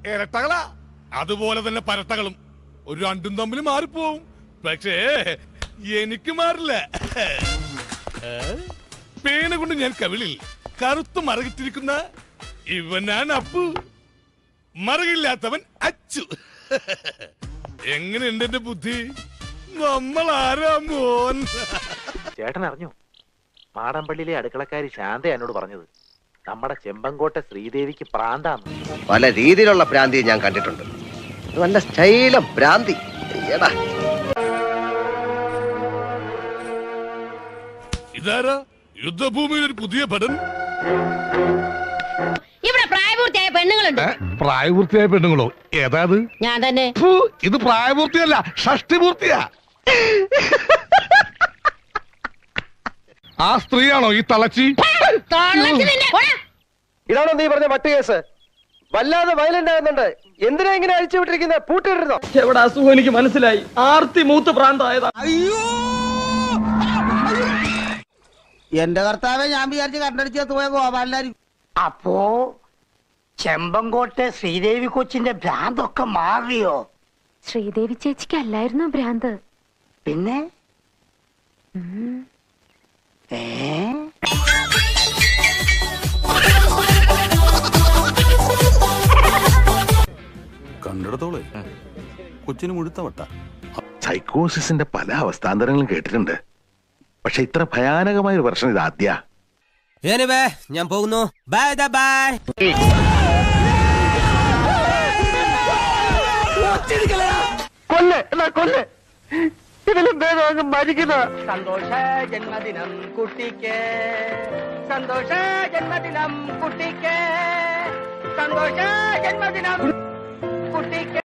ഇരട്ടകളാ അതുപോലെ തന്നെ പരട്ടകളും ഒരു രണ്ടും തമ്മിൽ മാറിപ്പോവും പക്ഷേ എനിക്ക് മാറില്ല ഏ? പേന കൊണ്ട് ഞാൻ കവിളിൽ കറുത്ത് മറകിട്ടിരിക്കുന്ന ഇവനാണ് അപ്പു മറകില്ലാത്തവൻ അച്ചു എങ്ങനെയുണ്ട് എന്റെ ബുദ്ധി നമ്മൾ ആരാ മോൻ ചേട്ടൻ അറിഞ്ഞു മാടമ്പള്ളിയിലെ അടുക്കളക്കാരി ശാന്ത എന്നോട് പറഞ്ഞത് നമ്മുടെ ചെമ്പങ്കോട്ടെ ശ്രീദേവിക്ക് പ്രാന്താന്ന് പല രീതിയിലുള്ള ഭ്രാന്തി ഞാൻ കണ്ടിട്ടുണ്ട് ഇത് നല്ല സ്റ്റൈലം ഭ്രാന്തി എടാ ഇതാരാ യുദ്ധഭൂമിയിൽ ഒരു പുതിയ ഭടൻ ഇവിടെ പ്രായപൂർത്തിയായ പെണ്ണുങ്ങളുണ്ട് പ്രായപൂർത്തിയായ പെണ്ണുങ്ങളോ ഏതാ അത് ഞാൻ തന്നെ ഫു, ഇത് പ്രായപൂർത്തിയല്ല ഷഷ്ടിപൂർത്തിയാ ആ സ്ത്രീയാണോ ഈ തളച്ചി തൊള്ളച്ച് നിന്നെ- പോടാ. ഇതാണോ നീ പറഞ്ഞ മറ്റു കേസ് വല്ലാതെ വയലന്റ് ആകുന്നുണ്ട് എന്തിനാ ഇങ്ങനെ അഴിച്ചു വിട്ടിരിക്കുന്നത് പൂട്ടിയിട്ടിരുന്നോ എവിടെ അസുഖം എനിക്ക് മനസ്സിലായി ആർത്തി മൂത്ത് പ്രാന്തായതാ എന്റെ കർത്താവെ ഞാൻ വിചാരിച്ച് കണ്ടടിച്ചു പോയ ഗോപാലനായിരിക്കും അപ്പോ ചെമ്പങ്കോട്ടെ ശ്രീദേവി കൊച്ചിന്റെ ഭ്രാന്തൊക്കെ മാറിയോ ശ്രീദേവി ചേച്ചിക്ക് അല്ലായിരുന്നു ഭ്രാന്ത് പിന്നെ ഏ കണ്ടിടത്തോളെ കൊച്ചിന് മുഴുത്ത വട്ട സൈക്കോസിന്റെ പല അവസ്ഥാന്തരങ്ങളും കേട്ടിട്ടുണ്ട് പക്ഷെ ഇത്ര ഭയാനകമായ ഒരു പ്രശ്നം ഇത് ആദ്യ ഞാൻ പോകുന്നു ബൈ ബൈ കൊല്ല് എന്നാ കൊല്ല് ഇതിലും ഭേദം അങ്ങ് മരിക്കുന്ന സന്തോഷ ജന്മദിനം കുട്ടിക്ക് സന്തോഷ ജന്മദിനം കുട്ടിക്ക് സന്തോഷ ജന്മദിനം